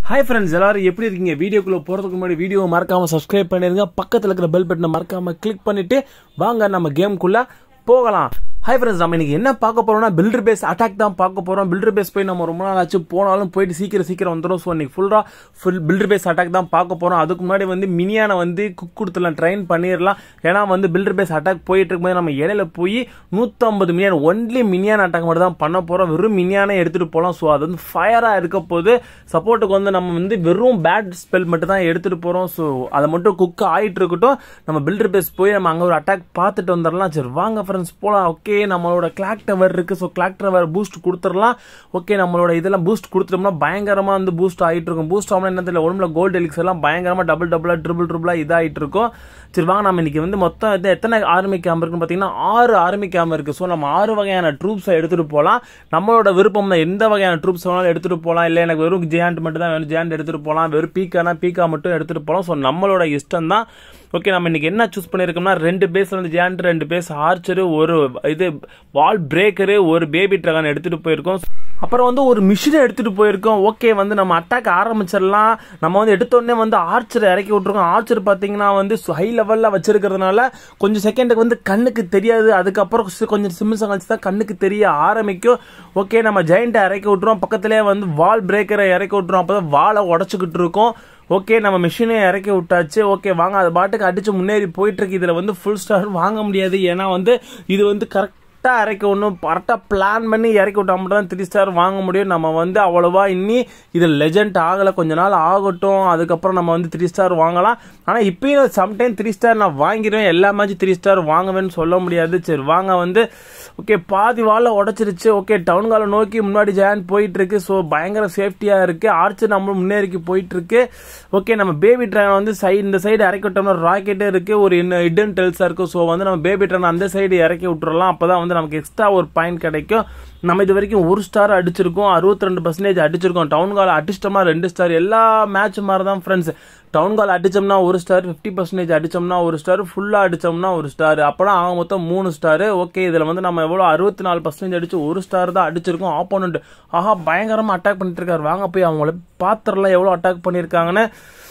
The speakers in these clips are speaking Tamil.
ஹாய் ஃப்ரெண்ட்ஸ் எல்லாரும் எப்படி இருக்கீங்க வீடியோக்குள்ள போறதுக்கு முன்னாடி வீடியோ மறக்காம சப்ஸ்கிரைப் பண்ணிருங்க பக்கத்துல இருக்கிற பெல் பட்டனை மறக்காம கிளிக் பண்ணிட்டு வாங்க நம்ம கேம்குள்ள போகலாம் ஹாய் ஃப்ரெண்ட்ஸ் நம்ம இன்னைக்கு என்ன பார்க்க போறோம்னா பில்டர் பேஸ் அட்டாக் தான் பார்க்க போறோம் பில்டர் பேஸ் போய் நம்ம ரொம்ப நாள் ஆச்சு போனாலும் போயிட்டு சீக்கிரம் சீக்கிரம் வந்துடும் ஸோ இன்னைக்கு ஃபுல்லா ஃபுல் பில்டர் பேஸ் அட்டாக் தான் பார்க்க போறோம் அதுக்கு முன்னாடி வந்து மினியான வந்து குக் கொடுத்துலாம் ட்ரைன் பண்ணிடலாம் ஏன்னா வந்து பில்டர் பேஸ் அட்டாக் போயிட்டு இருக்கும்போது நம்ம இடையில போய் நூற்றம்பது மினியன் ஒன்லி மினியான அட்டாக் மட்டும் தான் பண்ண போறோம் வெறும் மினியானே எடுத்துட்டு போகலாம் ஸோ அது வந்து ஃபயரா இருக்க போது சப்போர்ட்டுக்கு வந்து நம்ம வந்து வெறும் பேட் ஸ்பெல் மட்டும் தான் எடுத்துட்டு போறோம் ஸோ அதை மட்டும் குக் ஆயிட்டு இருக்கட்டும் நம்ம பில்டர் பேஸ் போய் நம்ம அங்கே ஒரு அட்டாக் பார்த்துட்டு வந்துடலாம் சரி வாங்க ஃப்ரெண்ட்ஸ் போகலாம் ஓகே நம்மளோட கிளாக் டவர் இருக்கு ஸோ கிளாக் டவர் பூஸ்ட் கொடுத்துடலாம் ஓகே நம்மளோட இதெல்லாம் பூஸ்ட் கொடுத்துட்டோம்னா பயங்கரமா வந்து பூஸ்ட் ஆகிட்டு இருக்கும் பூஸ்ட் ஆகணும் என்ன தெரியல உடம்புல கோல்டு எலிக்ஸ் எல்லாம் பயங்கரமா டபுள் டபுளா ட்ரிபிள் ட்ரிபிளா இதாகிட்டு இருக்கும் சரி வாங்க நம்ம இன்னைக்கு வந்து மொத்தம் இது எத்தனை ஆர்மி கேம்ப் இருக்குன்னு பார்த்தீங்கன்னா ஆறு ஆர்மி கேம்ப் இருக்கு ஸோ நம்ம ஆறு வகையான ட்ரூப்ஸை எடுத்துட்டு போகலாம் நம்மளோட விருப்பம் தான் எந்த வகையான ட்ரூப்ஸ் வேணாலும் எடுத்துட்டு போகலாம் இல்லை எனக்கு வெறும் ஜியாண்ட் மட்டும் தான் வேணும் ஜியாண்ட் எடுத்துட்டு போகலாம் வெறும் பீக்கானா பீக்கா மட்டும் எடுத்துட்டு போகலாம் ஸோ நம்மளோட இஷ்டம் தான் ஓகே நம்ம இன்னைக்கு என்ன சூஸ் பண்ணியிருக்கோம்னா ரெண்டு பேஸ்ல வந்து ஜியாண்ட் ரெண்டு பேஸ் ஆர்ச்சரு ஒரு இது வால் பிரேக்கரு ஒரு பேபி ட்ரகன் எடுத்துட்டு போயிருக்கோம் அப்புறம் வந்து ஒரு மிஷினை எடுத்துட்டு போயிருக்கோம் ஓகே வந்து நம்ம அட்டாக் ஆரம்பிச்சிடலாம் நம்ம வந்து எடுத்தோடனே வந்து ஆர்ச்சர் இறக்கி விட்டுருக்கோம் ஆர்ச்சர் பார்த்தீங்கன்னா வந்து ஹை லெவலில் வச்சிருக்கிறதுனால கொஞ்சம் செகண்டுக்கு வந்து கண்ணுக்கு தெரியாது அதுக்கப்புறம் கொஞ்சம் சிம்மிசம் கழிச்சு தான் கண்ணுக்கு தெரிய ஆரம்பிக்கும் ஓகே நம்ம ஜெயிண்ட்டை இறக்கி விட்டுருவோம் பக்கத்துலேயே வந்து வால் பிரேக்கரை இறக்கி விட்டுருவோம் அப்போ தான் வாலை உடச்சிக்கிட்டு இருக்கோம் ஓகே நம்ம மிஷினை இறக்கி விட்டாச்சு ஓகே வாங்க அது பாட்டுக்கு அடிச்சு முன்னேறி போயிட்டு இருக்கு இதுல வந்து ஃபுல் ஸ்டார் வாங்க முடியாது ஏன்னா வந்து இது வந்து கரெக்ட் கரெக்டாக இறக்கி விடணும் கரெக்டாக பிளான் பண்ணி இறக்கி விட்டா மட்டும் தான் த்ரீ ஸ்டார் வாங்க முடியும் நம்ம வந்து அவ்வளோவா இன்னி இது லெஜண்ட் ஆகலை கொஞ்ச நாள் ஆகட்டும் அதுக்கப்புறம் நம்ம வந்து த்ரீ ஸ்டார் வாங்கலாம் ஆனால் இப்பயும் சம்டைம் த்ரீ ஸ்டார் நான் வாங்கிடுவேன் எல்லா மேட்சும் த்ரீ ஸ்டார் வாங்குவேன்னு சொல்ல முடியாது சரி வாங்க வந்து ஓகே பாதி வாழ உடச்சிருச்சு ஓகே டவுன் காலை நோக்கி முன்னாடி ஜாயின் போயிட்டு இருக்கு ஸோ பயங்கர சேஃப்டியாக இருக்கு ஆர்ச்சர் நம்ம முன்னேறிக்கு போயிட்டு இருக்கு ஓகே நம்ம பேபி ட்ரெயின் வந்து சைடு இந்த சைடு இறக்கி விட்டோம்னா ராக்கெட்டே இருக்கு ஒரு இடன் டெல்ஸாக இருக்கு ஸோ வந்து நம்ம பேபி ட்ரெயின் அந்த சைடு இறக்கி விட்டுறலாம் அப்பதான் வந்து நமக்கு எக்ஸ்ட்ரா ஒரு பாயிண்ட் கிடைக்கும் நம்ம இது வரைக்கும் ஒரு ஸ்டார் அடிச்சிருக்கோம் அறுபத்தி ரெண்டு பர்சன்டேஜ் அடிச்சிருக்கோம் டவுன் கால் அடிச்சிட்டோம்னா ரெண்டு ஸ்டார் எல்லா மேட்ச் மாதிரி தான் ஃப்ரெண்ட்ஸ் டவுன் கால் அடிச்சோம்னா ஒரு ஸ்டார் ஃபிஃப்டி பர்சன்டேஜ் அடிச்சோம்னா ஒரு ஸ்டார் ஃபுல்லாக அடிச்சோம்னா ஒரு ஸ்டார் அப்போலாம் ஆக மொத்தம் மூணு ஸ்டார் ஓகே இதில் வந்து நம்ம எவ்வளோ அறுபத்தி நாலு பர்சன்டேஜ் அடிச்சு ஒரு ஸ்டார் தான் அடிச்சிருக்கோம் ஆப்போனண்ட் ஆஹா பயங்கரமாக அட்டாக் பண்ணிட்டு இருக்காரு வாங்க போய் அவங்கள பாத்திரலாம் எவ்வளோ அட்டாக் பண்ணியிருக்காங்கன்னு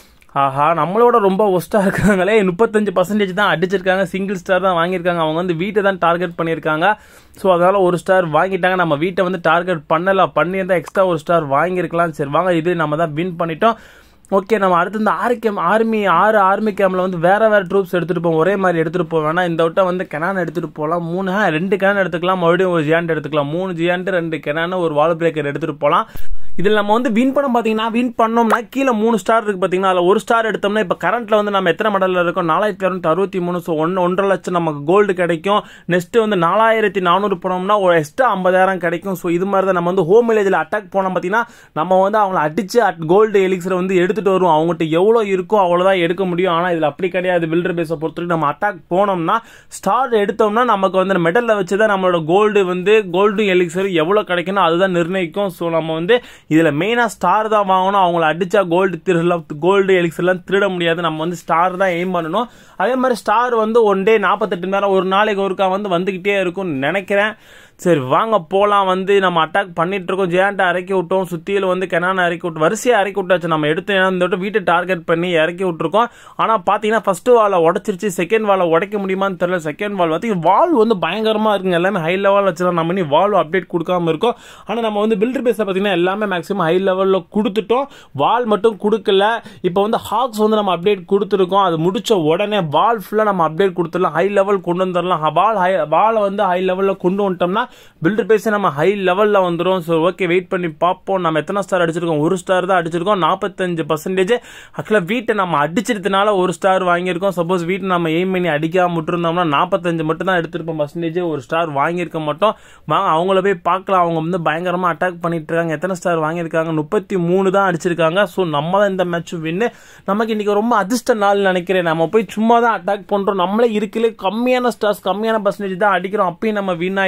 ஆஹா நம்மளோட ரொம்ப ஒஸ்ட்டாக இருக்காங்களே முப்பத்தஞ்சு பர்சன்டேஜ் தான் அடிச்சிருக்காங்க சிங்கிள் ஸ்டார் தான் வாங்கியிருக்காங்க அவங்க வந்து வீட்டை தான் டார்கெட் பண்ணியிருக்காங்க ஸோ அதனால் ஒரு ஸ்டார் வாங்கிட்டாங்க நம்ம வீட்டை வந்து டார்கெட் பண்ணல பண்ணியிருந்தா எக்ஸ்ட்ரா ஒரு ஸ்டார் வாங்கியிருக்கலாம் சரி வாங்க இது நம்ம தான் வின் பண்ணிட்டோம் ஓகே நம்ம அடுத்து இந்த ஆறு கேம் ஆர்மி ஆறு ஆர்மி கேமில் வந்து வேற வேற ட்ரூப்ஸ் எடுத்துகிட்டு போவோம் ஒரே மாதிரி எடுத்துகிட்டு போக வேணாம் இந்த வட்டம் வந்து கெனான் எடுத்துகிட்டு போகலாம் மூணு ரெண்டு கெனான் எடுத்துக்கலாம் மறுபடியும் ஒரு ஜியாண்ட் எடுத்துக்கலாம் மூணு ஜியாண்ட் ரெண்டு கெனான் ஒரு வால் பிரேக்கர் எடுத்துகிட்டு போகலாம் இதில் நம்ம வந்து வின் பண்ண பார்த்தீங்கன்னா வின் பண்ணோம்னா கீழே மூணு ஸ்டார் இருக்கு பார்த்தீங்கன்னா அதில் ஒரு ஸ்டார் எடுத்தோம்னா இப்போ கரண்ட்ல வந்து நம்ம எத்தனை மெடலில் இருக்கோம் நாலாயிரத்தி இரநூத்தி அறுபத்தி மூணு ஸோ ஒன்று ஒன்றரை லட்சம் நமக்கு கோல்டு கிடைக்கும் நெக்ஸ்ட் வந்து நாலாயிரத்தி நானூறு போனோம்னா ஒரு எக்ஸ்ட்ரா ஐம்பதாயிரம் கிடைக்கும் ஸோ இது மாதிரி தான் நம்ம வந்து ஹோம் வில்லேஜில் அட்டாக் போனோம் பார்த்தீங்கன்னா நம்ம வந்து அவங்கள அடிச்சு கோல்டு எலிக்ஸரை வந்து எடுத்துட்டு வருவோம் அவங்ககிட்ட எவ்வளோ இருக்கோ அவ்வளோதான் எடுக்க முடியும் ஆனால் இதில் அப்படி கிடையாது பில்டர் பேஸை பொறுத்தவரைக்கும் நம்ம அட்டாக் போனோம்னா ஸ்டார் எடுத்தோம்னா நமக்கு வந்து மெடலில் வச்சு தான் நம்மளோட கோல்டு வந்து கோல்டு எலிக்ஸர் எவ்வளோ கிடைக்கணும் அதுதான் நிர்ணயிக்கும் ஸோ நம்ம வந்து இதில் மெயினாக ஸ்டார் தான் வாங்கணும் அவங்கள அடிச்சா கோல்டு திருடலாம் கோல்டு எலிக்ஸ்லாம் திருட முடியாது நம்ம வந்து ஸ்டார் தான் எய்ம் பண்ணணும் அதே மாதிரி ஸ்டார் வந்து ஒன் டே நாற்பத்தெட்டு மணி நேரம் ஒரு நாளைக்கு ஒருக்கா வந்து வந்துக்கிட்டே இருக்கும்னு நினைக்கிறேன் சரி வாங்க போகலாம் வந்து நம்ம அட்டாக் பண்ணிட்டு இருக்கோம் ஜெயாண்ட்டை இறக்கி விட்டோம் சுத்தியில் வந்து கெனான இறக்கி விட்டு வரிசையாக இறக்கி விட்டாச்சு நம்ம எடுத்து இந்த விட்டு வீட்டை டார்கெட் பண்ணி இறக்கி விட்டுருக்கோம் ஆனால் பார்த்தீங்கன்னா ஃபர்ஸ்ட் வாலை உடச்சிருச்சு செகண்ட் வாலை உடைக்க முடியுமான்னு தெரியல செகண்ட் வால் வந்து வால் வந்து பயங்கரமாக இருக்குங்க எல்லாமே ஹை லெவல் வச்சுலாம் நம்ம இனி வால் அப்டேட் கொடுக்காம இருக்கோம் ஆனால் நம்ம வந்து பில்டர் பேஸை பார்த்தீங்கன்னா எல்லாமே மேக்ஸிமம் ஹை லெவலில் கொடுத்துட்டோம் வால் மட்டும் கொடுக்கல இப்போ வந்து ஹாக்ஸ் வந்து நம்ம அப்டேட் கொடுத்துருக்கோம் அது முடிச்ச உடனே வால் ஃபுல்லாக நம்ம அப்டேட் கொடுத்துடலாம் ஹை லெவல் கொண்டு வந்துடலாம் வால் ஹை வாலை வந்து ஹை லெவலில் கொண்டு வந்துட்டோம்னா பில்டர் பேஸே நம்ம ஹை லெவலில் வந்துடும் ஸோ ஓகே வெயிட் பண்ணி பார்ப்போம் நம்ம எத்தனை ஸ்டார் அடிச்சிருக்கோம் ஒரு ஸ்டார் தான் அடிச்சிருக்கோம் நாற்பத்தஞ்சு பர்சன்டேஜ் ஆக்சுவலாக வீட்டை நம்ம அடிச்சிருந்தனால ஒரு ஸ்டார் வாங்கியிருக்கோம் சப்போஸ் வீட்டை நம்ம எய்ம் பண்ணி அடிக்காம விட்டுருந்தோம்னா நாற்பத்தஞ்சு மட்டும் தான் எடுத்திருப்போம் பர்சன்டேஜ் ஒரு ஸ்டார் வாங்கியிருக்க மாட்டோம் வாங்க அவங்கள போய் பார்க்கலாம் அவங்க வந்து பயங்கரமாக அட்டாக் பண்ணிட்டு இருக்காங்க எத்தனை ஸ்டார் வாங்கியிருக்காங்க முப்பத்தி மூணு தான் அடிச்சிருக்காங்க ஸோ நம்ம தான் இந்த மேட்ச் வின்னு நமக்கு இன்னைக்கு ரொம்ப அதிர்ஷ்ட நாள் நினைக்கிறேன் நம்ம போய் சும்மா தான் அட்டாக் பண்ணுறோம் நம்மளே இருக்கல கம்மியான ஸ்டார்ஸ் கம்மியான பர்சன்டேஜ் தான் அடிக்கிறோம் அப்பயும் நம்ம வின் ஆகிட்டு இருக்கோம்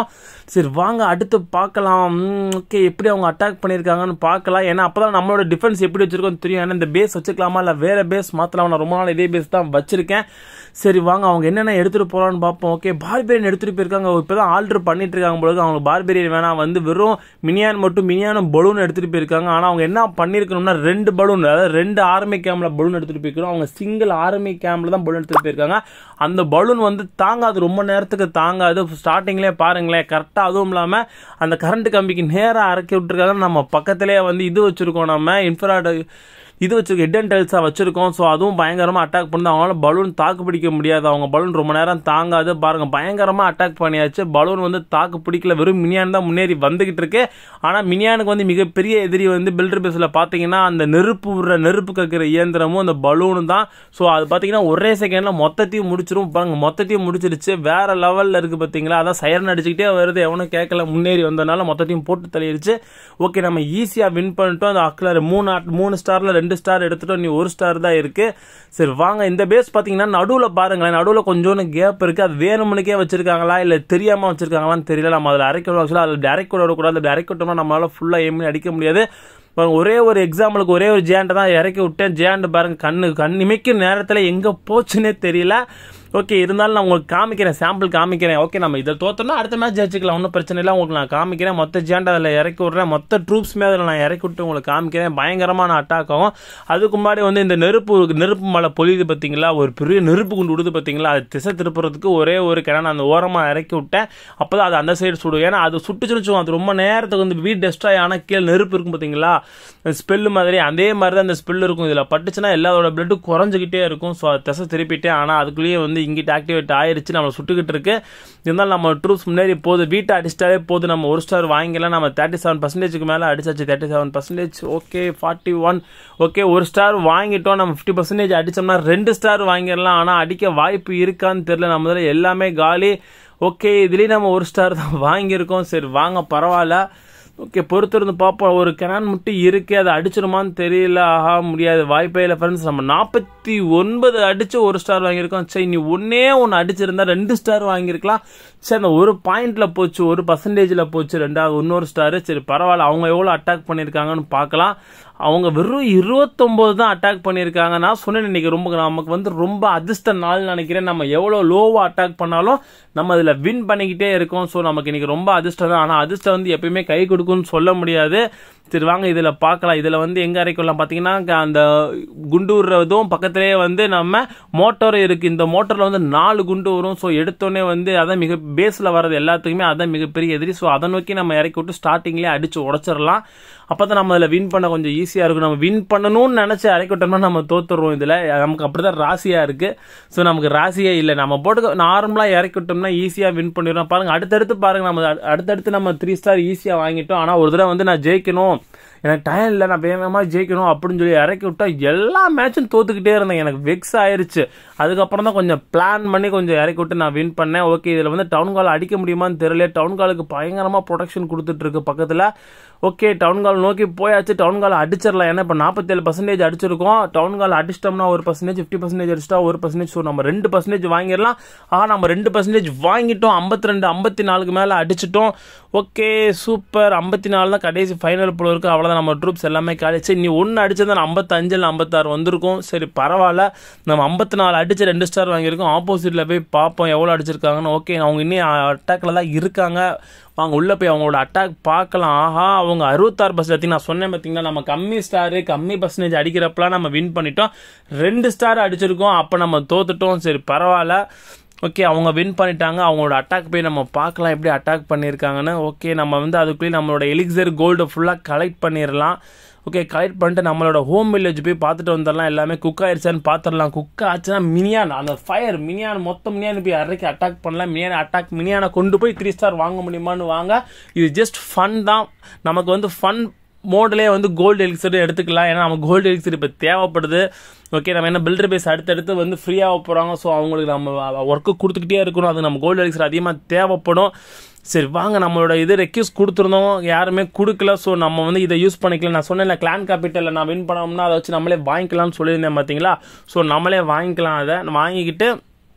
வச்சிருக்கோம் சரி வாங்க அடுத்து பார்க்கலாம் ஓகே எப்படி அவங்க அட்டாக் பண்ணியிருக்காங்கன்னு பார்க்கலாம் ஏன்னா அப்போ தான் நம்மளோட டிஃபென்ஸ் எப்படி வச்சிருக்கோம் தெரியும் ஏன்னா இந்த பேஸ் வச்சுக்கலாமா இல்லை வேற பேஸ் மாற்றலாம் நான் ரொம்ப நாள் இதே பேஸ் தான் வச்சிருக்கேன் சரி வாங்க அவங்க என்னென்ன எடுத்துகிட்டு போகலான்னு பார்ப்போம் ஓகே பார்பேரியன் எடுத்துகிட்டு போயிருக்காங்க இப்போ தான் ஆல்ட்ரு பண்ணிட்டு இருக்காங்க பொழுது அவங்க பார்பேரியன் வேணாம் வந்து வெறும் மினியான் மட்டும் மினியானும் பலூன் எடுத்துகிட்டு போயிருக்காங்க ஆனால் அவங்க என்ன பண்ணியிருக்கணும்னா ரெண்டு பலூன் அதாவது ரெண்டு ஆர்மி கேமில் பலூன் எடுத்துகிட்டு போயிருக்கணும் அவங்க சிங்கிள் ஆர்மி கேமில் தான் பலூன் எடுத்துகிட்டு போயிருக்காங்க அந்த பலூன் வந்து தாங்காது ரொம்ப நேரத்துக்கு தாங்காது ஸ்டார்டிங்லேயே பாருங்களேன் கரெக்டாக அதுவும் இல்லாமல் அந்த கரண்ட் கம்பிக்கு நேராக இறக்கி விட்டுருக்காங்க நம்ம பக்கத்துலேயே வந்து இது வச்சுருக்கோம் நம்ம இன்ஃப்ராய்டு இது வச்சிருக்கோம் ஹெட் அண்ட் டெல்ஸாக வச்சிருக்கோம் ஸோ அதுவும் பயங்கரமாக அட்டாக் பண்ணுது அவங்களால பலூன் தாக்கு பிடிக்க முடியாது அவங்க பலூன் ரொம்ப நேரம் தாங்காது பாருங்க பயங்கரமாக அட்டாக் பண்ணியாச்சு பலூன் வந்து தாக்கு பிடிக்கல வெறும் மினியான் தான் முன்னேறி வந்துகிட்டு இருக்கு ஆனால் மினியானுக்கு வந்து மிகப்பெரிய எதிரி வந்து பில்டர் பேஸில் பார்த்தீங்கன்னா அந்த நெருப்பு விடுற நெருப்பு கக்கிற இயந்திரமும் அந்த பலூனும் தான் ஸோ அது பார்த்தீங்கன்னா ஒரே செகண்டில் மொத்தத்தையும் முடிச்சிரும் பாருங்க மொத்தத்தையும் முடிச்சிருச்சு வேற லெவலில் இருக்குது பார்த்தீங்களா அதான் சைரன் அடிச்சுக்கிட்டே வருது எவனும் கேட்கல முன்னேறி வந்தனால மொத்தத்தையும் போட்டு தள்ளிடுச்சு ஓகே நம்ம ஈஸியாக வின் பண்ணிட்டோம் அந்த அக்லர் மூணு மூணு ஸ்டாரில் ரெண்டு ஸ்டார் எடுத்துட்டோம் நீ ஒரு ஸ்டார் தான் இருக்கு சரி வாங்க இந்த பேஸ் பார்த்தீங்கன்னா நடுவில் பாருங்களேன் நடுவில் கொஞ்சோண்டு கேப் இருக்கு அது வேணும்னுக்கே வச்சிருக்காங்களா இல்லை தெரியாம வச்சிருக்காங்களான்னு தெரியல நம்ம அதில் அரைக்கணும் ஆக்சுவலாக அதில் டேரக்ட் கூட விடக்கூடாது டேரக்ட் விட்டோம்னா நம்மளால ஃபுல்லாக எய்ம் அடிக்க முடியாது ஒரே ஒரு எக்ஸாம்பிளுக்கு ஒரே ஒரு ஜேண்டை தான் இறக்கி விட்டேன் ஜேண்டு பாருங்க கண்ணு கண் இமைக்கும் நேரத்தில் எங்கே போச்சுன்னே தெரியல ஓகே இருந்தாலும் நான் உங்களுக்கு காமிக்கிறேன் சாம்பிள் காமிக்கிறேன் ஓகே நம்ம இதை தோத்தோம்னா அடுத்த மேட்ச் ஜெயிச்சுக்கலாம் ஒன்றும் பிரச்சனை இல்லை உங்களுக்கு நான் காமிக்கிறேன் மொத்த ஜேண்டை அதில் இறக்கி விட்றேன் மொத்த ட்ரூப்ஸுமே அதில் நான் இறக்கி விட்டு உங்களுக்கு காமிக்கிறேன் பயங்கரமான அட்டாக் ஆகும் அதுக்கு முன்னாடி வந்து இந்த நெருப்பு நெருப்பு மலை பொழியுது பார்த்தீங்களா ஒரு பெரிய நெருப்பு குண்டு விடுது பார்த்தீங்களா அது திசை திருப்புறதுக்கு ஒரே ஒரு கிணறு அந்த ஓரமாக இறக்கி விட்டேன் அப்போ தான் அது அந்த சைடு சுடும் ஏன்னா அது சுட்டுச்சுன்னு வச்சுக்கோங்க, அது ரொம்ப நேரத்துக்கு வந்து வீட் டெஸ்ட்ராய் ஆனால் கீழே நெருப்பு இருக்கும் பார்த்தீங்களா ஸ்பெல்லு மாதிரி அதே மாதிரி தான் அந்த ஸ்பெல் இருக்கும் இதில் பட்டுச்சுன்னா எல்லாரோட பிளட்டும் குறைஞ்சிக்கிட்டே இருக்கும் ஸோ அது திசை திருப்பிட்டேன் ஆனால் அதுக்குள்ளேயே வந்து இங்கிட்ட ஆக்டிவேட் ஆயிருச்சு நம்மளை சுட்டுக்கிட்டு இருக்கு இருந்தாலும் நம்ம ட்ரூப்ஸ் முன்னேறி போகுது வீட்டை அடிச்சிட்டாலே போதும் நம்ம ஒரு ஸ்டார் வாங்கிக்கலாம் நம்ம தேர்ட்டி செவன் பர்சன்டேஜுக்கு மேலே அடிச்சாச்சு thirty seven percentage okay forty one okay ஒரு ஸ்டார் வாங்கிட்டோம் நம்ம ஃபிஃப்டி பர்சன்டேஜ் அடிச்சோம்னா ரெண்டு ஸ்டார் வாங்கிடலாம் ஆனால் அடிக்க வாய்ப்பு இருக்கான்னு தெரியல நம்ம இதில் எல்லாமே காலி ஓகே இதுலேயும் நம்ம ஒரு ஸ்டார் தான் வாங்கியிருக்கோம் சரி வாங்க பரவாயில்ல ஓகே பொறுத்திருந்து பார்ப்போம் ஒரு கெனான் மட்டும் இருக்கு அதை அடிச்சிருமான்னு தெரியல ஆஹா முடியாது வாய்ப்பே இல்லை ஃப்ரெண்ட்ஸ் நம்ம நாற்பத்தி ஒன்பது அடிச்சு ஒரு ஸ்டார் வாங்கியிருக்கோம் சரி நீ ஒன்னே ஒன்று அடிச்சிருந்தா ரெண்டு ஸ்டார் வாங்கியிருக்கலாம் சரி அந்த ஒரு பாயிண்ட்ல போச்சு ஒரு பர்சன்டேஜில் போச்சு ரெண்டாவது இன்னொரு ஸ்டார் சரி பரவாயில்ல அவங்க எவ்வளோ அட்டாக் பண்ணியிருக்காங்கன்னு பார்க்கலாம் அவங்க வெறும் இருபத்தொம்போது தான் அட்டாக் பண்ணியிருக்காங்க நான் சொன்னேன் இன்னைக்கு ரொம்ப நமக்கு வந்து ரொம்ப அதிர்ஷ்ட நாள் நினைக்கிறேன் நம்ம எவ்வளோ லோவாக அட்டாக் பண்ணாலும் நம்ம அதில் வின் பண்ணிக்கிட்டே இருக்கோம் ஸோ நமக்கு இன்னைக்கு ரொம்ப அதிர்ஷ்டம் தான் ஆனால் அதிர்ஷ்டம் வந்து எப்பயுமே கை கொடுக்கும்னு சொல்ல முடியாது சரி வாங்க இதில் பார்க்கலாம் இதில் வந்து எங்கே இறக்கலாம் பார்த்தீங்கன்னா அந்த குண்டு விடுறதும் பக்கத்துலேயே வந்து நம்ம மோட்டார் இருக்குது இந்த மோட்டரில் வந்து நாலு குண்டு வரும் ஸோ எடுத்தோடனே வந்து அதான் மிக பேஸில் வர்றது எல்லாத்துக்குமே அதான் மிகப்பெரிய எதிரி ஸோ அதை நோக்கி நம்ம இறக்கி விட்டு ஸ்டார்டிங்லேயே அடித்து உடச்சிடலாம் அப்போ தான் நம்ம அதில் வின் பண்ண கொஞ்சம் ஈஸியாக இருக்கும் நம்ம வின் பண்ணணும்னு நினச்சி இறக்கி விட்டோம்னா நம்ம தோத்துடுறோம் இதில் நமக்கு அப்படி தான் ராசியாக இருக்குது ஸோ நமக்கு ராசியே இல்லை நம்ம போட்டு நார்மலாக இறக்கி விட்டோம்னா ஈஸியாக வின் பண்ணிடுறோம் பாருங்கள் அடுத்தடுத்து பாருங்கள் நம்ம அடுத்தடுத்து நம்ம த்ரீ ஸ்டார் ஈஸியாக வாங்கிட்டோம் ஆனால் ஒரு தடவை வந்து நான் ஜெயிக்கணும் எனக்கு டைம் இல்லை நான் வேகமாக ஜெயிக்கணும் அப்படின்னு சொல்லி இறக்கி விட்டா எல்லா மேட்சும் தோத்துக்கிட்டே இருந்தேன் எனக்கு வெக்ஸ் ஆயிருச்சு அதுக்கப்புறம் தான் கொஞ்சம் பிளான் பண்ணி கொஞ்சம் இறக்கி விட்டு நான் வின் பண்ணேன் ஓகே இதில் வந்து டவுன் கால் அடிக்க முடியுமான்னு தெரியல டவுன் காலுக்கு பயங்கரமாக ப்ரொடக்ஷன் கொடுத்துட்டு இருக்கு பக்கத்தில் ஓகே டவுன் கால் நோக்கி போயாச்சு டவுன் கால் அடிச்சிடலாம் ஏன்னா இப்போ நாற்பத்தேழு பர்சன்டேஜ் அடிச்சிருக்கோம் டவுன் கால் அடிச்சிட்டோம்னா ஒரு பர்சன்டேஜ் ஃபிஃப்டி பர்சன்டேஜ் அடிச்சிட்டா ஒரு பர்சன்டேஜ் ஸோ நம்ம ரெண்டு பர்சன்டேஜ் வாங்கிடலாம் ஆ நம்ம ரெண்டு பர்சன்டேஜ் வாங்கிட்டோம் ஐம்பத்தி ரெண்டு ஐம்பத்தி நாலுக்கு மேலே அடிச்சிட்டோம் ஓகே சூப்பர் ஐம்பத்தி நாலு தான் கடைசி ஃபைனல் போல இருக்கு அவ்வளோதான் நம்ம ட்ரூப்ஸ் எல்லாமே காலிச்சு நீ ஒன்று அடிச்சது ஐம்பத்தஞ்சில் ஐம்பத்தாறு வந்திருக்கும் சரி பரவாயில்ல நம்ம ஐம்பத்தி நாலு அடிச்சு ரெண்டு ஸ்டார் வாங்கியிருக்கோம் ஆப்போசிட்டில் போய் பார்ப்போம் எவ்வளோ அடிச்சிருக்காங்கன்னு ஓகே அவங்க இன்னும் அட்டாக்ல தான் இருக்காங்க வாங்க உள்ளே போய் அவங்களோட அட்டாக் பார்க்கலாம் ஆஹா அவங்க அறுபத்தாறு பர்சன்ட் நான் சொன்னேன் பார்த்தீங்கன்னா நம்ம கம்மி ஸ்டாரு கம்மி பர்சன்டேஜ் அடிக்கிறப்பலாம் நம்ம வின் பண்ணிட்டோம் ரெண்டு ஸ்டார் அடிச்சிருக்கோம் அப்போ நம்ம தோத்துட்டோம் சரி பரவாயில்ல ஓகே அவங்க வின் பண்ணிட்டாங்க அவங்களோட அட்டாக் போய் நம்ம பார்க்கலாம் எப்படி அட்டாக் பண்ணியிருக்காங்கன்னு ஓகே நம்ம வந்து அதுக்குள்ளேயே நம்மளோட எலிக்சர் கோல்டு ஃபுல்லாக கலெக்ட் பண்ணிடலாம் ஓகே கலெக்ட் பண்ணிட்டு நம்மளோட ஹோம் வில்லேஜ் போய் பார்த்துட்டு வந்துடலாம் எல்லாமே குக் ஆயிடுச்சான்னு பார்த்துடலாம் குக் ஆச்சுன்னா மினியான் அந்த ஃபயர் மினியான் மொத்தம் மினியான் போய் அரைக்கு அட்டாக் பண்ணலாம் மினியான் அட்டாக் மினியானை கொண்டு போய் த்ரீ ஸ்டார் வாங்க முடியுமான்னு வாங்க இது ஜஸ்ட் ஃபன் தான் நமக்கு வந்து ஃபன் மோட்லேயே வந்து கோல்டு எலிக்சர் எடுத்துக்கலாம் ஏன்னா நம்ம கோல்டு எலிக்சர் இப்போ தேவைப்படுது ஓகே நம்ம என்ன பில்டர் பேஸ் அடுத்தடுத்து வந்து ஃப்ரீயாக போகிறாங்க ஸோ அவங்களுக்கு நம்ம ஒர்க்கு கொடுத்துக்கிட்டே இருக்கணும் அது நம்ம கோல்டு எலிக்சர் அதிகமாக தேவைப்படும் சரி வாங்க நம்மளோட இது ரெக்யூஸ் கொடுத்துருந்தோம் யாருமே கொடுக்கல ஸோ நம்ம வந்து இதை யூஸ் பண்ணிக்கலாம் நான் சொன்னேன் கிளான் கேபிட்டலில் நான் வின் பண்ணோம்னா அதை வச்சு நம்மளே வாங்கிக்கலாம்னு சொல்லியிருந்தேன் பார்த்தீங்களா ஸோ நம்மளே வாங்கிக்கலாம் அதை வாங்கிக்கிட்டு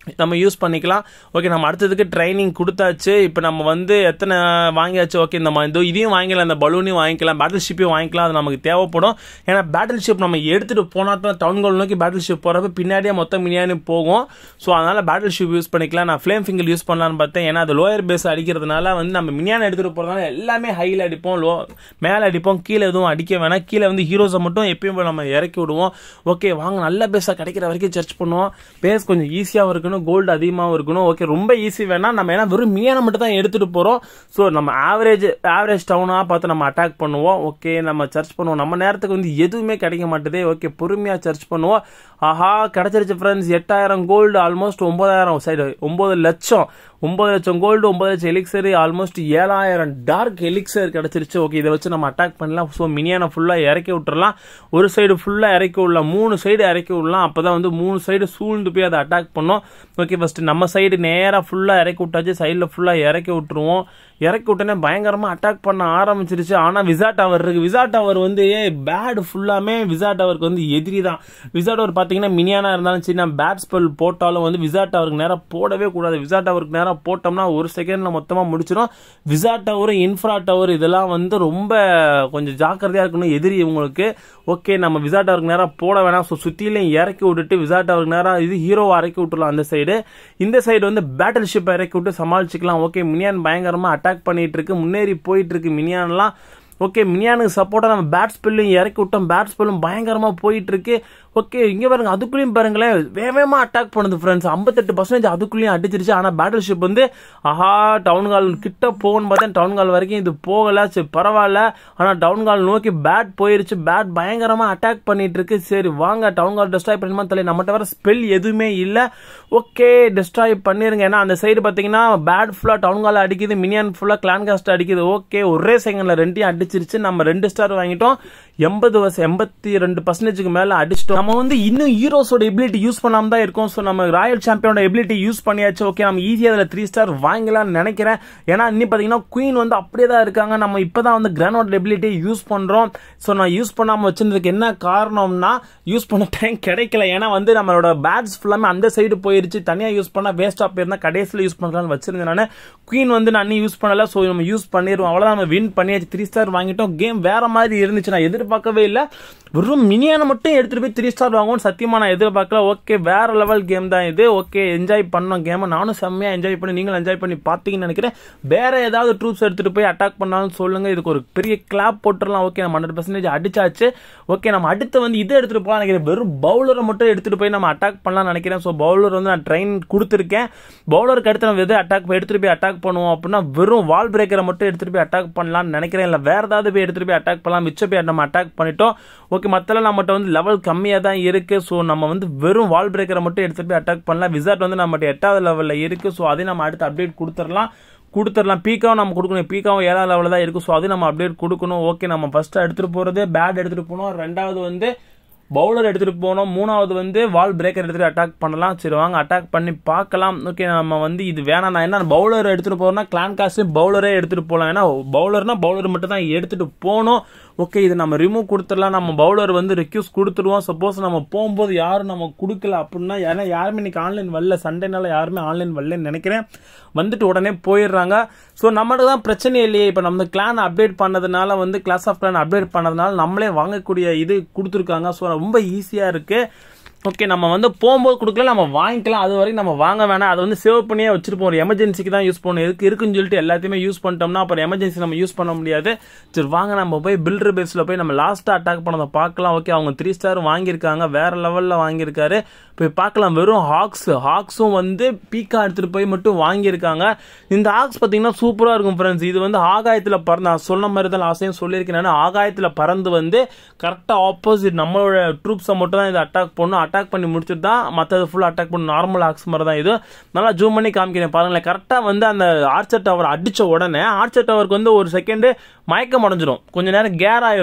நம்ம யூஸ் பண்ணிக்கலாம் ஓகே நம்ம அடுத்ததுக்கு ட்ரைனிங் கொடுத்தாச்சு இப்போ நம்ம வந்து எத்தனை வாங்கியாச்சு ஓகே இந்த மா- இதோ இதையும் வாங்கிக்கலாம் இந்த பலூனையும் வாங்கிக்கலாம் பேட்டில் ஷிப்பையும் வாங்கிக்கலாம் அது நமக்கு தேவைப்படும் ஏன்னா பேட்டில் ஷிப் நம்ம எடுத்துகிட்டு போனால் தான் டவுன் கோல் நோக்கி பேட்டில் ஷிப் போகிறப்ப பின்னாடியே மொத்தம் மினியானி போகும் ஸோ அதனால் பேட்டில் ஷிப் யூஸ் பண்ணிக்கலாம் நான் ஃப்ளேம் ஃபிங்கர் யூஸ் பண்ணலான்னு பார்த்தேன் ஏன்னா அது லோயர் பேஸ் அடிக்கிறதுனால வந்து நம்ம மினியான எடுத்துகிட்டு போகிறதுனால எல்லாமே ஹையில் அடிப்போம் லோ மேலே அடிப்போம் கீழே எதுவும் அடிக்க வேணாம் கீழே வந்து ஹீரோஸை மட்டும் எப்பயும் போல நம்ம இறக்கி விடுவோம் ஓகே வாங்க நல்ல பேஸாக கிடைக்கிற வரைக்கும் சர்ச் பண்ணுவோம் பேஸ் கொஞ்சம் ஈஸியாகவும் இருக்கணும் கோல்டு அதிகமாகவும் இருக்கணும் ஓகே ரொம்ப ஈஸி வேணாம் நம்ம ஏன்னா வெறும் மியான மட்டும் தான் எடுத்துகிட்டு போகிறோம் ஸோ நம்ம ஆவரேஜ் ஆவரேஜ் டவுனாக பார்த்து நம்ம அட்டாக் பண்ணுவோம் ஓகே நம்ம சர்ச் பண்ணுவோம் நம்ம நேரத்துக்கு வந்து எதுவுமே கிடைக்க மாட்டுது ஓகே பொறுமையாக சர்ச் பண்ணுவோம் ஆஹா கிடைச்சிருச்சு ஃப்ரெண்ட்ஸ் எட்டாயிரம் கோல்டு ஆல்மோஸ்ட் ஒன்பதாயிரம் சைடு ஒம்பது லட்சம் ஒம்பது லட்சம் கோல்டு ஒம்பது லட்சம் எலிக்சர் ஆல்மோஸ்ட் ஏழாயிரம் டார்க் எலிக்சர் கிடச்சிருச்சு ஓகே இதை வச்சு நம்ம அட்டாக் பண்ணலாம் ஸோ மினியான ஃபுல்லாக இறக்கி விட்டுறலாம் ஒரு சைடு ஃபுல்லாக இறக்கி விடலாம் மூணு சைடு இறக்கி விடலாம் அப்போ தான் வந்து மூணு சைடு சூழ்ந்து போய் அதை அட்டாக் பண்ணோம் ஓகே ஃபஸ்ட்டு நம்ம சைடு நேராக ஃபுல்லாக இறக்கி விட்டாச்சு சைடில் ஃபுல்லாக இறக்கி விட்டுருவோம் இறக்கி விட்டோன்னே பயங்கரமாக அட்டாக் பண்ண ஆரம்பிச்சிருச்சு ஆனால் விசா டவர் இருக்குது விசா டவர் வந்து பேட் ஃபுல்லாமே விசா டவருக்கு வந்து எதிரி தான் விசா டவர் பார்த்தீங்கன்னா மினியானா இருந்தாலும் சரி நான் பேட் ஸ்பெல் போட்டாலும் வந்து விசா டவருக்கு நேராக போடவே கூடாது விசா டவருக்கு நேராக போட்டோம்னா ஒரு செகண்டில் மொத்தமாக முடிச்சிடும் விசா டவர் இன்ஃப்ரா டவர் இதெல்லாம் வந்து ரொம்ப கொஞ்சம் ஜாக்கிரதையாக இருக்கணும் எதிரி இவங்களுக்கு ஓகே நம்ம விசா டவருக்கு நேராக போட வேணாம் ஸோ சுற்றிலையும் இறக்கி விட்டுட்டு விசா டவருக்கு நேராக இது ஹீரோவை இறக்கி விட்டுலாம் அந்த சைடு இந்த சைடு வந்து பேட்டில் ஷிப் இறக்கி விட்டு சமாளிச்சுக்கலாம் ஓகே மினியான் பயங்கரமாக அட்டாக் பண்ணிட்டு இருக்கு முன்னேறி போயிட்டு இருக்கு மினியான்லாம் ஓகே மினியானுக்கு சப்போர்ட்டாக நம்ம பேட் ஸ்பெல்லையும் இறக்கி விட்டோம் பேட் ஸ்பெல்லும் பயங்கரமாக போயிட்டு இருக்கு ஓகே இங்கே பாருங்க அதுக்குள்ளேயும் பாருங்களேன் வேகமாக அட்டாக் பண்ணுது ஃப்ரெண்ட்ஸ் ஐம்பத்தெட்டு பர்சன்டேஜ் அதுக்குள்ளேயும் அடிச்சிருச்சு ஆனால் பேட்டில் ஷிப் வந்து ஆஹா டவுன் கால் கிட்ட போகணும்னு பார்த்தேன் டவுன் கால் வரைக்கும் இது போகல சரி பரவாயில்ல ஆனால் டவுன் கால் நோக்கி பேட் போயிருச்சு பேட் பயங்கரமாக அட்டாக் பண்ணிட்டு இருக்கு சரி வாங்க டவுன் கால் டெஸ்ட்ராய் பண்ணுமா தெரியல நம்மகிட்ட வர ஸ்பெல் எதுவுமே இல்லை ஓகே டெஸ்ட்ராய் பண்ணிருங்க ஏன்னா அந்த சைடு பார்த்தீங்கன்னா பேட் ஃபுல்லாக டவுன் கால் அடிக்குது மினியான் ஃபுல்லாக கிளான் காஸ்ட் அடிக்குது ஓகே ஒரே செகண்டில் ரெண்டையும் அடிச்சிருச்சு நம்ம ரெண்டு ஸ்டார் வாங்கிட்டோம் எண்பது வருஷம் எண்பத்தி ரெண்டு பர்சன்டேஜுக்கு மேலே அடிச்சிட்டோம் நம்ம வந்து இன்னும் ஹீரோஸோட எபிலிட்டி யூஸ் பண்ணாம தான் இருக்கோம் ஸோ நம்ம ராயல் சாம்பியனோட எபிலிட்டி யூஸ் பண்ணியாச்சு ஓகே நம்ம ஈஸியாக அதில் த்ரீ ஸ்டார் வாங்கலாம்னு நினைக்கிறேன் ஏன்னா இன்னும் பார்த்தீங்கன்னா குயின் வந்து அப்படியே தான் இருக்காங்க நம்ம இப்போ தான் வந்து கிரானோட எபிலிட்டியை யூஸ் பண்ணுறோம் ஸோ நான் யூஸ் பண்ணாமல் வச்சிருந்ததுக்கு என்ன காரணம்னா யூஸ் பண்ண டைம் கிடைக்கல ஏன்னா வந்து நம்மளோட பேட்ஸ் ஃபுல்லாமே அந்த சைடு போயிருச்சு தனியாக யூஸ் பண்ணால் வேஸ்ட் ஆஃப் போயிருந்தா கடைசியில் யூஸ் பண்ணலாம்னு வச்சிருந்தேன் நான் குயின் வந்து நான் இன்னும் யூஸ் பண்ணல ஸோ நம்ம யூஸ் பண்ணிடுவோம் அவ்வளோதான் நம்ம வின் பண்ணியாச்சு த்ரீ ஸ்டார் வாங்கிட்டோம் கேம் வேற மாதிரி இருந்துச்சு நான் எதிர்பார்க்கவே இல்லை வெறும் மினியான மட்டும் எடுத்துட்டு போய் த்ரீ ஸ்டார் வாங்குவோம் சத்தியமா நான் எதிர்பார்க்கல ஓகே வேற லெவல் கேம் தான் இது ஓகே என்ஜாய் பண்ணோம் கேமை நானும் செம்மையா என்ஜாய் பண்ணி நீங்களும் என்ஜாய் பண்ணி பார்த்தீங்கன்னு நினைக்கிறேன் வேற ஏதாவது ட்ரூப்ஸ் எடுத்துட்டு போய் அட்டாக் பண்ணாலும் சொல்லுங்க இதுக்கு ஒரு பெரிய கிளாப் போட்டுடலாம் ஓகே நம்ம ஹண்ட்ரட் பர்சன்டேஜ் அடிச்சாச்சு ஓகே நம்ம அடுத்து வந்து இதை எடுத்துட்டு போகலாம் நினைக்கிறேன் வெறும் பவுலரை மட்டும் எடுத்துட்டு போய் நம்ம அட்டாக் பண்ணலாம் நினைக்கிறேன் ஸோ பவுலர் வந்து நான் ட்ரெயின் கொடுத்துருக்கேன் பவுலருக்கு அடுத்து நம்ம எது அட்டாக் எடுத்துட்டு போய் அட்டாக் பண்ணுவோம் அப்படின்னா வெறும் வால் பிரேக்கரை மட்டும் எடுத்துட்டு போய் அட்டாக் பண்ணலாம்னு நினைக்கிறேன் இல்லை வேற ஏதாவது போய் எடுத்துட்டு போய் அட்டாக் பண்ணலாம் மிச்ச போய் நம்ம அட்டாக் பண்ணிட்டோம் ஓகே மத்தெல்லாம் நம்மகிட்ட வந்து லெவல் கம்மியாக தான் இருக்கு ஸோ நம்ம வந்து வெறும் வால் பிரேக்கரை மட்டும் எடுத்துட்டு போய் அட்டாக் பண்ணலாம் விசார்ட் வந்து நம்மகிட்ட எட்டாவது லெவலில் இருக்கு ஸோ அதையும் நம்ம அடுத்து அப்டேட் கொடுத்துடலாம் கொடுத்துடலாம் பீக்காவும் நம்ம கொடுக்கணும் பீக்காவும் ஏழாவது லெவலில் தான் இருக்கு ஸோ அதையும் நம்ம அப்டேட் கொடுக்கணும் ஓகே நம்ம ஃபர்ஸ்ட் எடுத்துட்டு போறது பேட் எடுத்துட்டு போனோம் ரெண்டாவது வந்து பவுலர் எடுத்துகிட்டு போனோம் மூணாவது வந்து வால் பிரேக்கர் எடுத்துகிட்டு அட்டாக் பண்ணலாம் சரி வாங்க அட்டாக் பண்ணி பார்க்கலாம் ஓகே நம்ம வந்து இது வேணாம் நான் என்ன பவுலர் எடுத்துகிட்டு போகிறோம்னா கிளான் காசு பவுலரே எடுத்துகிட்டு போகலாம் ஏன்னா பவுலர்னா பவுலர் மட்டும் தான் எடுத்துகிட்டு போகணும் ஓகே இது நம்ம ரிமூவ் கொடுத்துடலாம் நம்ம பவுலர் வந்து ரெக்யூஸ் கொடுத்துருவோம் சப்போஸ் நம்ம போகும்போது யாரும் நம்ம கொடுக்கல அப்படின்னா ஏன்னா யாருமே இன்னைக்கு ஆன்லைன் வரல சண்டேனால யாருமே ஆன்லைன் வரலன்னு நினைக்கிறேன் வந்துட்டு உடனே போயிடுறாங்க ஸோ நம்மளுக்கு தான் பிரச்சனை இல்லையே இப்போ நம்ம கிளான் அப்டேட் பண்ணதுனால வந்து கிளாஸ் ஆஃப் கிளான் அப்டேட் பண்ணதுனால நம்மளே வாங்கக்கூடிய இது கொடுத்துருக்காங்க ஸோ ரொம்ப ஈஸியாக இருக்குது ஓகே நம்ம வந்து போகும்போது கொடுக்கல நம்ம வாங்கிக்கலாம் அது வரைக்கும் நம்ம வாங்க வேணாம் அதை வந்து சேவ் பண்ணியே வச்சிருப்போம் ஒரு எமர்ஜென்சிக்கு தான் யூஸ் பண்ணணும் எதுக்கு இருக்குன்னு சொல்லிட்டு எல்லாத்தையுமே யூஸ் பண்ணிட்டோம்னா அப்புறம் எமர்ஜென்சி நம்ம யூஸ் பண்ண முடியாது சரி வாங்க நம்ம போய் பில்டர் பேஸில் போய் நம்ம லாஸ்ட்டாக அட்டாக் பண்ணதை பார்க்கலாம் ஓகே அவங்க த்ரீ ஸ்டார் வாங்கியிருக்காங்க வேற லெவலில் வாங்கியிருக்காரு போய் பார்க்கலாம் வெறும் ஹாக்ஸ் ஹாக்ஸும் வந்து பீக்கா எடுத்துகிட்டு போய் மட்டும் வாங்கியிருக்காங்க இந்த ஹாக்ஸ் பார்த்தீங்கன்னா சூப்பராக இருக்கும் ஃப்ரெண்ட்ஸ் இது வந்து ஆகாயத்தில் பறந்து நான் சொன்ன மாதிரி தான் லாஸ்டையும் சொல்லியிருக்கேன் நான் ஆகாயத்தில் பறந்து வந்து கரெக்டாக ஆப்போசிட் நம்மளோட ட்ரூப்ஸை மட்டும் தான் இது அட்டாக் பண்ணும் அட்டாக் பண்ணி முடிச்சுட்டு தான் மற்றது ஃபுல்லாக அட்டாக் பண்ணும் நார்மல் ஹாக்ஸ் மாதிரி தான் இது நல்லா ஜூம் பண்ணி காமிக்கிறேன் பாருங்களேன் கரெக்டாக வந்து அந்த ஆர்ச்சர் டவர் அடித்த உடனே ஆர்ச்சர் டவருக்கு வந்து ஒரு செகண்டு மயக்கம் அடைஞ்சிரும் கொஞ்ச நேரம் கேர் ஆயிரும்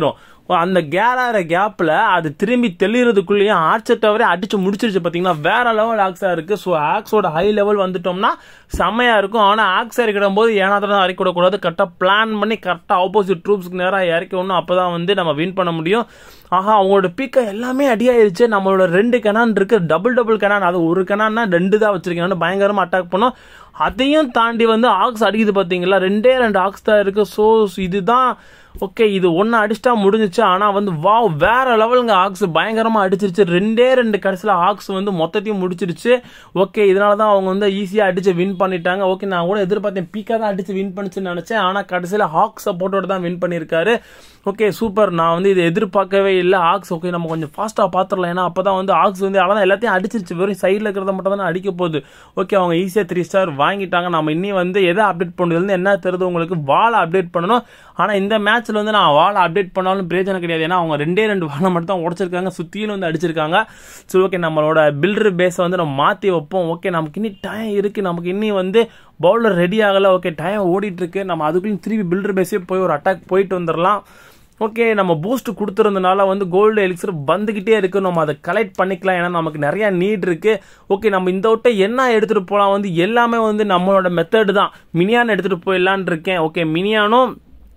அந்த கேராகிற கேப்பில் அது திரும்பி தெளிகிறதுக்குள்ளேயும் ஆர்ச்சை தவிர அடிச்சு முடிச்சிருச்சு பார்த்தீங்கன்னா வேற லெவல் ஆக்ஸாக இருக்குது ஸோ ஆக்ஸோட ஹை லெவல் வந்துட்டோம்னா செம்மையாக இருக்கும் ஆனால் ஆக்ஸ் இறக்கிடும் போது ஏனாத்திரம் இறக்கி விடக்கூடாது கரெக்டாக பிளான் பண்ணி கரெக்டாக ஆப்போசிட் ட்ரூப்ஸ்க்கு நேராக இறக்கி விடணும் அப்போ தான் வந்து நம்ம வின் பண்ண முடியும் ஆஹா அவங்களோட பீக்கை எல்லாமே அடியாயிருச்சு நம்மளோட ரெண்டு கெனான் இருக்கு டபுள் டபுள் கெனான் அது ஒரு கெனான்னா ரெண்டு தான் வச்சிருக்கேன் பயங்கரமாக அட்டாக் பண்ணோம் அதையும் தாண்டி வந்து ஆக்ஸ் அடிக்குது பார்த்தீங்களா ரெண்டே ரெண்டு ஆக்ஸ் தான் இருக்கு ஸோ இதுதான் ஓகே இது ஒன்று அடிச்சிட்டா முடிஞ்சிச்சு ஆனால் வந்து வா வேற லெவலுங்க ஆக்ஸ் பயங்கரமாக அடிச்சிருச்சு ரெண்டே ரெண்டு கடைசியில் ஆக்ஸ் வந்து மொத்தத்தையும் முடிச்சிருச்சு ஓகே இதனால தான் அவங்க வந்து ஈஸியாக அடிச்சு வின் பண்ணிட்டாங்க ஓகே நான் கூட எதிர்பார்த்தேன் பீக்காக தான் அடிச்சு வின் பண்ணிச்சுன்னு நினச்சேன் ஆனால் கடைசியில் ஹாக் சப்போர்ட்டோட தான் வின் பண்ணியிருக்காரு ஓகே சூப்பர் நான் வந்து இதை எதிர்பார்க்கவே இல்லை ஆக்ஸ் ஓகே நம்ம கொஞ்சம் ஃபாஸ்ட்டாக பார்த்துடலாம் ஏன்னா அப்போ தான் வந்து ஆக்ஸ் வந்து அவ்வளோதான் எல்லாத்தையும் அடிச்சிருச்சு வெறும் சைடில் இருக்கிறத மட்டும் தான் அடிக்க போகுது ஓகே அவங்க ஈஸியாக த்ரீ ஸ்டார் வாங்கிட்டாங்க நம்ம இன்னி வந்து எதை அப்டேட் பண்ணுறதுலேருந்து என்ன தெரியுது உங்களுக்கு வாழை அப்டேட் பண்ணணும் ஆனால் இந்த மேட்ச்சில் வந்து நான் வாழை அப்டேட் பண்ணாலும் பிரயோஜனம் கிடையாது ஏன்னா அவங்க ரெண்டே ரெண்டு வாழை மட்டும் தான் உடச்சிருக்காங்க சுற்றியும் வந்து அடிச்சிருக்காங்க சரி ஓகே நம்மளோட பில்டர் பேஸை வந்து நம்ம மாற்றி வைப்போம் ஓகே நமக்கு இன்னி டைம் இருக்குது நமக்கு இன்னி வந்து பவுலர் ரெடி ஆகலை ஓகே டைம் ஓடிட்டு இருக்கு நம்ம அதுக்குள்ளேயும் திருப்பி பில்டர் பேஸே போய் ஒரு அட்டாக் போயிட்டு வந்துடலாம் ஓகே நம்ம பூஸ்ட் கொடுத்துருந்தனால வந்து கோல்டு எலிக்சர் வந்துக்கிட்டே இருக்கு நம்ம அதை கலெக்ட் பண்ணிக்கலாம் ஏன்னா நமக்கு நிறைய நீட் இருக்கு ஓகே நம்ம இந்த விட்ட என்ன எடுத்துகிட்டு போகலாம் வந்து எல்லாமே வந்து நம்மளோட மெத்தடு தான் மினியான் எடுத்துகிட்டு போயிடலான் இருக்கேன் ஓகே மினியானும்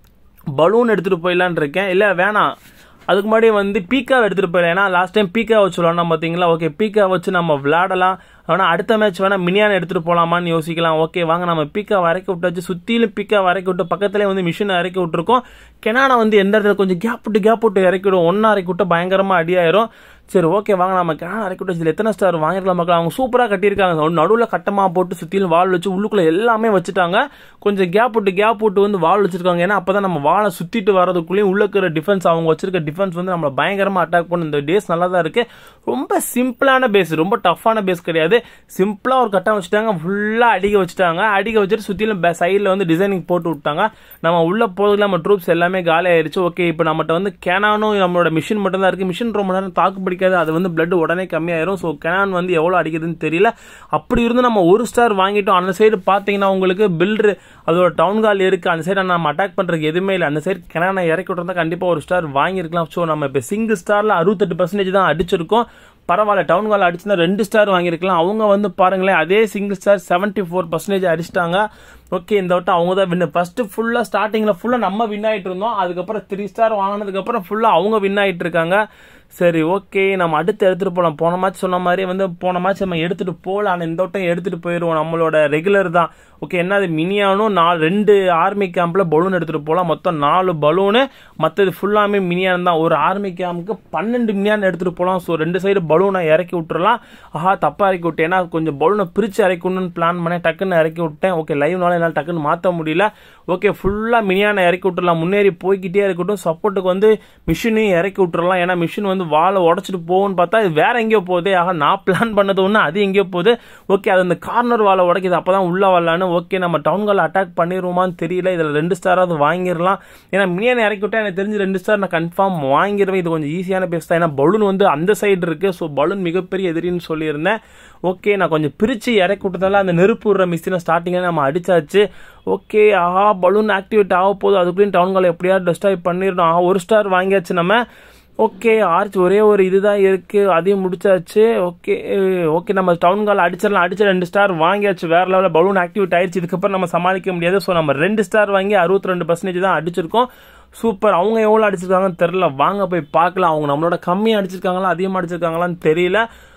பலூன் எடுத்துகிட்டு போயிடலான் இருக்கேன் இல்லை வேணாம் அதுக்கு முன்னாடி வந்து பீக்காவை எடுத்துகிட்டு போயிடலாம் ஏன்னா லாஸ்ட் டைம் பீக்கா வச்சு விளாண்டோம் பார்த்தீங்களா ஓகே பீக்கா வச்சு நம்ம விளாடலாம் ஆனால் அடுத்த மேட்ச் வேணால் மினியான் எடுத்துகிட்டு போகலாமான்னு யோசிக்கலாம் ஓகே வாங்க நம்ம பீக்கா வரைக்க விட்டாச்சு சுற்றிலும் பீக்கா வரைக்க விட்டு பக்கத்துலேயே வந்து மிஷினை இறக்கி விட்டுருக்கோம் கெனானை வந்து எந்த இடத்துல கொஞ்சம் கேப் விட்டு கேப் விட்டு இறக்கி விடும் ஒன்றா இறக்கி விட்டு பயங்கரமாக அடியாயிரும் சரி ஓகே வாங்க நம்ம கெனான் இறக்கி விட்டு இதில் எத்தனை ஸ்டார் வாங்கிடலாம் மக்கள் அவங்க சூப்பராக கட்டியிருக்காங்க நடுவில் கட்டமாக போட்டு சுற்றிலும் வால் வச்சு உள்ளுக்குள்ளே எல்லாமே வச்சுட்டாங்க கொஞ்சம் கேப் விட்டு கேப் விட்டு வந்து வால் வச்சிருக்காங்க ஏன்னா அப்போ தான் நம்ம வாழை சுற்றிட்டு வரதுக்குள்ளேயும் உள்ள இருக்கிற டிஃபென்ஸ் அவங்க வச்சிருக்க டிஃபென்ஸ் வந்து நம்மளை பயங்கரமாக அட்டாக் பண்ணும் இந்த டேஸ் நல்லா தான் இருக்குது ரொம்ப சிம்பிளான பேஸ் ரொம்ப டஃப்பான பேஸ் கிடையாது சிம்பிளாக ஒரு கட்டம் வச்சுட்டாங்க ஃபுல்லாக அடிக்க வச்சுட்டாங்க அடிக்க வச்சுட்டு சுற்றிலும் சைடில் வந்து டிசைனிங் போட்டு விட்டாங்க நம்ம உள்ள போகிறதுல நம்ம ட்ரூப்ஸ் எல்லாமே காலி ஆயிடுச்சு ஓகே இப்போ நம்மகிட்ட வந்து கெனானும் நம்மளோட மிஷின் மட்டும் தான் இருக்குது மிஷின் ரொம்ப நேரம் தாக்கு பிடிக்காது அது வந்து பிளட் உடனே கம்மியாயிரும் ஸோ கெனான் வந்து எவ்வளோ அடிக்குதுன்னு தெரியல அப்படி இருந்து நம்ம ஒரு ஸ்டார் வாங்கிட்டோம் அந்த சைடு பார்த்தீங்கன்னா உங்களுக்கு பில்டர் அதோட டவுன் கால் இருக்குது அந்த சைடு நம்ம அட்டாக் பண்ணுறதுக்கு எதுவுமே இல்லை அந்த சைடு கெனானை இறக்கி விட்டுருந்தா கண்டிப்பாக ஒரு ஸ்டார் வாங்கியிருக்கலாம் ஸோ நம்ம இப்போ சிங்கிள் ஸ்டாரில் அறுபத்தெட்டு பர்சன்டேஜ் தான் அடிச்சிருக்கோம் பரவாயில்ல டவுன் கால் அடிச்சுனா ரெண்டு ஸ்டார் வாங்கியிருக்கலாம் அவங்க வந்து பாருங்களேன் அதே single star seventy four percentage அடிச்சிட்டாங்க ஓகே இந்த வட்டம் அவங்க தான் வின் ஃபர்ஸ்ட் ஃபுல்லாக ஸ்டார்டிங்கில் ஃபுல்லாக நம்ம வின் ஆகிட்டு இருந்தோம் அதுக்கப்புறம் த்ரீ ஸ்டார் வாங்கினதுக்கப்புறம் ஃபுல்லாக அவங்க வின் ஆகிட்டு இருக்காங்க சரி ஓகே நம்ம அடுத்து எடுத்துகிட்டு போகலாம் போன மேட்ச் சொன்ன மாதிரி வந்து போன மேட்ச் நம்ம எடுத்துகிட்டு போகலாம் ஆனால் இந்த வட்டம் எடுத்துகிட்டு போயிடுவோம் நம்மளோட ரெகுலர் தான் ஓகே என்னது மினியானும் நாலு ரெண்டு ஆர்மி கேம்பில் பலூன் எடுத்துகிட்டு போகலாம் மொத்தம் நாலு பலூனு மற்றது ஃபுல்லாமே மினியான் தான் ஒரு ஆர்மி கேம்புக்கு பன்னெண்டு மினியான் எடுத்துகிட்டு போகலாம் ஸோ ரெண்டு சைடு பலூனை இறக்கி விட்டுறலாம் ஆஹா தப்பாக இறக்கி விட்டேன் ஏன்னா கொஞ்சம் பலூனை பிரித்து இறக்கி விடணும்னு பிளான் பண்ணேன் டக்குன்னு இறக்கி விட்டேன் ஓகே லைவ்னால என்னால் டக்குன்னு மாற்ற முடியல ஓகே ஃபுல்லாக மினியானை இறக்கி விட்டுறலாம் முன்னேறி போய்கிட்டே இருக்கட்டும் சப்போர்ட்டுக்கு வந்து மிஷினையும் இறக்கி விட்டுறலாம் ஏன்னா மிஷின் வந்து வாழை உடச்சிட்டு போகும்னு பார்த்தா இது வேற எங்கேயோ போகுது ஆக நான் பிளான் பண்ணது ஒன்று அது எங்கேயோ போகுது ஓகே அது அந்த கார்னர் வாழை உடைக்குது அப்போ தான் உள்ள வரலான்னு ஓகே நம்ம டவுன் கால் அட்டாக் பண்ணிடுவோமான்னு தெரியல இதில் ரெண்டு ஸ்டாராவது வாங்கிடலாம் ஏன்னா மினியானை இறக்கி விட்டா எனக்கு தெரிஞ்சு ரெண்டு ஸ்டார் நான் கன்ஃபார்ம் வாங்கிடுவேன் இது கொஞ்சம் ஈஸியான பேஸ் தான் ஏன்னா பலூன் வந்து அந்த சைடு இருக்கு ஸோ பலூன் மிகப்பெரிய எதிரின்னு சொல்லியிருந்தேன் ஓகே நான் கொஞ்சம் பிரித்து இறக்கி விட்டதால அந்த நெருப்பு விடுற மிஸ்டினை ஸ்டார்டிங்கில் நம்ம அடிச்சாச்சு ஓகே ஆஹா பலூன் ஆக்டிவேட் ஆக போகுது அதுக்குள்ளேயும் டவுன் கால் எப்படியாவது டெஸ்டாய் பண்ணிடணும் ஆஹா ஒரு ஸ்டார் வாங்கியாச்சு நம்ம ஓகே ஆர்ச் ஒரே ஒரு இதுதான் இருக்கு அதையும் முடிச்சாச்சு ஓகே ஓகே நம்ம டவுன் கால் அடிச்சிடலாம் அடிச்ச ரெண்டு ஸ்டார் வாங்கியாச்சு வேற லெவலில் பலூன் ஆக்டிவேட் ஆயிடுச்சு இதுக்கப்புறம் நம்ம சமாளிக்க முடியாது ஸோ நம்ம ரெண்டு ஸ்டார் வாங்கி அறுபத்தி ரெண்டு பர்சன்டேஜ் தான் அடிச்சிருக்கோம் சூப்பர் அவங்க எவ்வளோ அடிச்சிருக்காங்கன்னு தெரில வாங்க போய் பார்க்கலாம் அவங்க நம்மளோட கம்மியாக அடிச்சிருக்காங்களா அதிகமாக அடிச்சிருக்காங்களான்னு தெரியல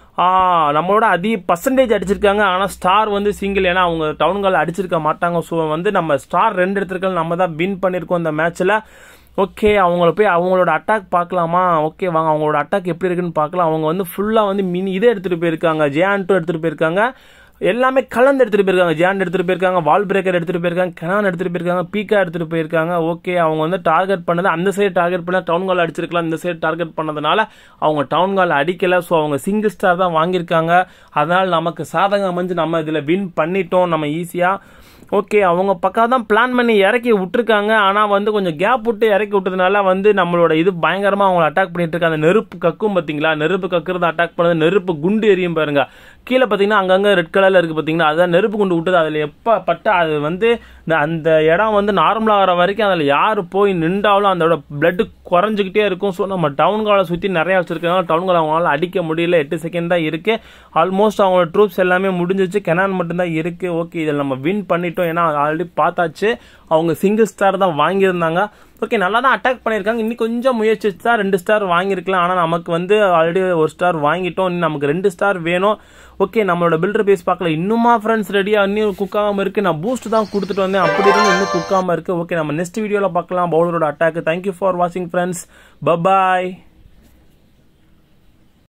நம்மளோட அதிக பர்சன்டேஜ் அடிச்சிருக்காங்க ஆனால் ஸ்டார் வந்து சிங்கிள் ஏன்னா அவங்க டவுன் கால் அடிச்சிருக்க மாட்டாங்க ஸோ வந்து நம்ம ஸ்டார் ரெண்டு இடத்துக்கள் நம்ம தான் வின் பண்ணியிருக்கோம் இந்த மேட்ச்சில் ஓகே அவங்கள போய் அவங்களோட அட்டாக் பார்க்கலாமா ஓகே வாங்க அவங்களோட அட்டாக் எப்படி இருக்குன்னு பார்க்கலாம் அவங்க வந்து ஃபுல்லாக வந்து மினி இதை எடுத்துகிட்டு போயிருக்காங்க ஜேஆன்ட்டும் எடுத்துகிட்டு போயிருக்காங்க எல்லாமே கலந்து எடுத்துகிட்டு போயிருக்காங்க ஜேன் எடுத்துகிட்டு போயிருக்காங்க வால் பிரேக்கர் எடுத்துகிட்டு போயிருக்காங்க கெனான் எடுத்துகிட்டு போயிருக்காங்க பீக்கா எடுத்துகிட்டு போயிருக்காங்க ஓகே அவங்க வந்து டார்கெட் பண்ணது அந்த சைடு டார்கெட் பண்ண டவுன் கால் அடிச்சிருக்கலாம் இந்த சைடு டார்கெட் பண்ணதுனால அவங்க டவுன் கால் அடிக்கல ஸோ அவங்க சிங்கிள் ஸ்டார் தான் வாங்கியிருக்காங்க அதனால் நமக்கு சாதகம் அமைஞ்சு நம்ம இதில் வின் பண்ணிட்டோம் நம்ம ஈஸியாக ஓகே அவங்க பக்கம் தான் பிளான் பண்ணி இறக்கி விட்டுருக்காங்க ஆனால் வந்து கொஞ்சம் கேப் விட்டு இறக்கி விட்டதுனால வந்து நம்மளோட இது பயங்கரமாக அவங்கள அட்டாக் பண்ணிட்டு இருக்காங்க நெருப்பு கக்கும் பார்த்தீங்களா நெருப்பு கக்குறது அட்டாக் பண்ணது நெருப்பு குண்டு எரியும் பாருங்க கீழே பார்த்தீங்கன்னா அங்கங்கே ரெட் கலரில் இருக்குது பார்த்தீங்கன்னா அதுதான் நெருப்பு குண்டு விட்டது அதில் எப்போ பட்டா அது வந்து அந்த இடம் வந்து நார்மலாக வர வரைக்கும் அதில் யார் போய் நின்றாலும் அதோட பிளட்டு குறைஞ்சிக்கிட்டே இருக்கும் ஸோ நம்ம டவுன் காலை சுற்றி நிறையா வச்சிருக்கனால டவுன் கால் அவங்களால அடிக்க முடியல எட்டு செகண்ட் தான் இருக்குது ஆல்மோஸ்ட் அவங்களோட ட்ரூப்ஸ் எல்லாமே முடிஞ்சிச்சு கெனான் மட்டும்தான் இருக்குது ஓகே இதில் நம்ம வின் பண்ணிட்டோம் ஏன்னா ஆல்ரெடி பார்த்தாச்சு அவங்க சிங்கிள் ஸ்டார் தான் வாங்கியிருந்தாங்க ஓகே நல்லா தான் அட்டாக் பண்ணியிருக்காங்க இன்னும் கொஞ்சம் முயற்சி தான் ரெண்டு ஸ்டார் வாங்கியிருக்கலாம் ஆனால் நமக்கு வந்து ஆல்ரெடி ஒரு ஸ்டார் வாங்கிட்டோம் இன்னும் நமக்கு ரெண்டு ஸ்டார் வேணும் ஓகே நம்மளோட பில்டர் பேஸ் பார்க்கல இன்னுமா ஃப்ரெண்ட்ஸ் ரெடியாக இன்னும் குக்காகாமல் இருக்குது நான் பூஸ்ட் தான் கொடுத்துட்டு வந்தேன் அப்படி இருந்து இன்னும் குக்காமல் இருக்குது ஓகே நம்ம நெக்ஸ்ட் வீடியோவில் பார்க்கலாம் பவுலரோட அட்டாக் தேங்க்யூ ஃபார் வாட்சிங் ஃப்ரெண்ட்ஸ் பபாய்